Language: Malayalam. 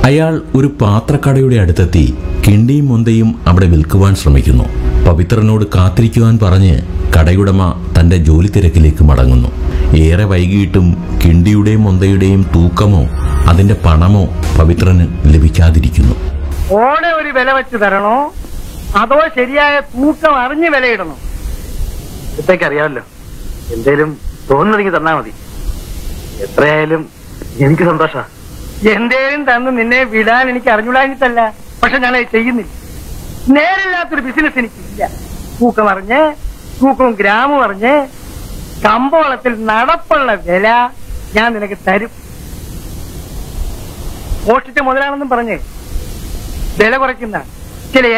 അയാൾ ഒരു പാത്രക്കടയുടെ അടുത്തെത്തി കിണ്ടിയും മൊന്തയും അവിടെ വിൽക്കുവാൻ ശ്രമിക്കുന്നു പവിത്രനോട് കാത്തിരിക്കുവാൻ പറഞ്ഞ് കടയുടമ തന്റെ ജോലി തിരക്കിലേക്ക് മടങ്ങുന്നു ഏറെ വൈകിയിട്ടും കിണ്ടിയുടെയും മൊന്തയുടെയും തൂക്കമോ അതിന്റെ പണമോ പവിത്രന് ലഭിക്കാതിരിക്കുന്നു ഓടെ ഒരു വില വെച്ച് തരണോ അതോ ശരിയായ തൂക്കം അറിഞ്ഞ് വിലയിടണോ ഇതൊക്കെ അറിയാമല്ലോ എന്തേലും തോന്നുന്നെങ്കിൽ തന്നാ മതി എത്രയായാലും എനിക്ക് സന്തോഷ എന്തേലും തന്ന് നിന്നെ വിടാൻ എനിക്ക് അറിഞ്ഞുകൂടാഞ്ഞിട്ടല്ല പക്ഷെ ഞാൻ അത് ചെയ്യുന്നില്ല നേരില്ലാത്തൊരു ബിസിനസ് എനിക്കില്ല തൂക്കം അറിഞ്ഞ് തൂക്കവും ഗ്രാമും അറിഞ്ഞ് കമ്പോളത്തിൽ നടപ്പുള്ള വില ഞാൻ നിനക്ക് തരും മോഷ്ടിച്ച മുതലാണെന്നും പറഞ്ഞ് വില കുറയ്ക്കുന്ന ചില